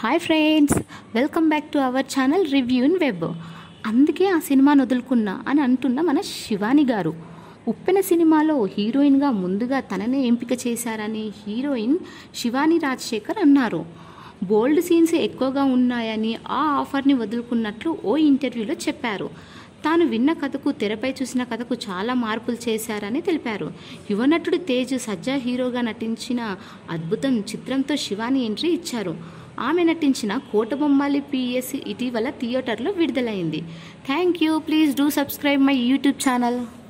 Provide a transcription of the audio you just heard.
hi friends welcome back to our channel review in web అందుకే ఆ సినిమాను వదులుకున్నా అని అంటున్న మన శివాని గారు ఉప్పెన సినిమాలో హీరోయిన్గా ముందుగా తననే ఎంపిక చేశారని హీరోయిన్ శివాని రాజశేఖర్ అన్నారు బోల్డ్ సీన్స్ ఎక్కువగా ఉన్నాయని ఆ ఆఫర్ని వదులుకున్నట్లు ఓ ఇంటర్వ్యూలో చెప్పారు తాను విన్న కథకు తెరపై చూసిన కథకు చాలా మార్పులు చేశారని తెలిపారు యువనటుడు తేజ్ సజ్జా హీరోగా నటించిన అద్భుతం చిత్రంతో శివాని ఎంట్రీ ఇచ్చారు ఆమె నటించిన కోటబొమ్మాలి పిఎస్ ఇటీవల థియేటర్లో విడుదలైంది thank you please do subscribe my YouTube channel